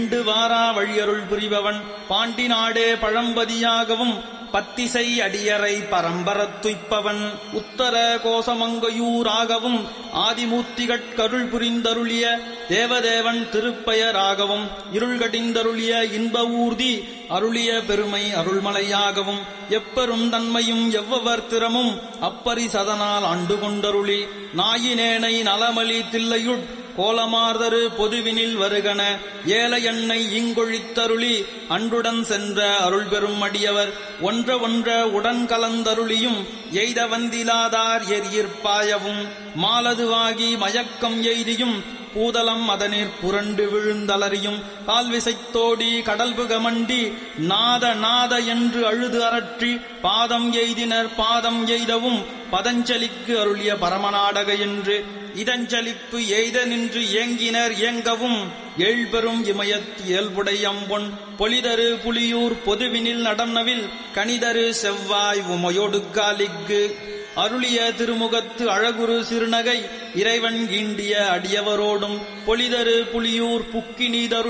into வாரா வழியருள் புரிபவன் பாண்டி நாடே பழம்பதியாகவும் பத்திசை அடியரை பரம்பரத் துய்ப்பவன் உத்தர கோசமங்கையூராகவும் ஆதிமூர்த்திகட் கருள் புரிந்தருளிய தேவதேவன் திருப்பெயராகவும் இருள்கடிந்தருளிய இன்ப ஊர்தி அருளிய பெருமை அருள்மலையாகவும் எப்பெரும் தன்மையும் எவ்வவர் திறமும் அப்பரிசதனால் ஆண்டு கொண்டருளி நாயினேனை நலமலி தில்லையுட் கோலமார்தரு பொதுவினில் வருகன ஏல எண்ணை இங்கொழித்தருளி அன்றுடன் சென்ற அருள் பெறும் அடியவர் ஒன்ற ஒன்ற உடன் கலந்தருளியும் எய்த வந்திலாதார் எரியிற்பாயவும் மாலதுவாகி மயக்கம் எய்தியும் பூதலம் அதனிற் புரண்டு விழுந்தலறியும் கால்விசைத்தோடி கடல்புகமண்டி நாத நாத என்று அழுது அரற்றி பாதம் எய்தினர் பாதம் எய்தவும் பதஞ்சலிக்கு அருளிய பரமநாடக என்று இதஞ்சலிப்பு எய்த நின்று ஏங்கினர் ஏங்கவும் எழுபெரும் இமயத் இயல்புடை அம்பொன் பொலிதரு புலியூர் பொதுவினில் நடனவில் கனிதரு செவ்வாய் உமையொடுக்காலிக்கு அருளிய திருமுகத்து அழகுரு சிறுநகை இறைவன் ஈண்டிய அடியவரோடும் பொலிதரு புலியூர் புக்கினீதரு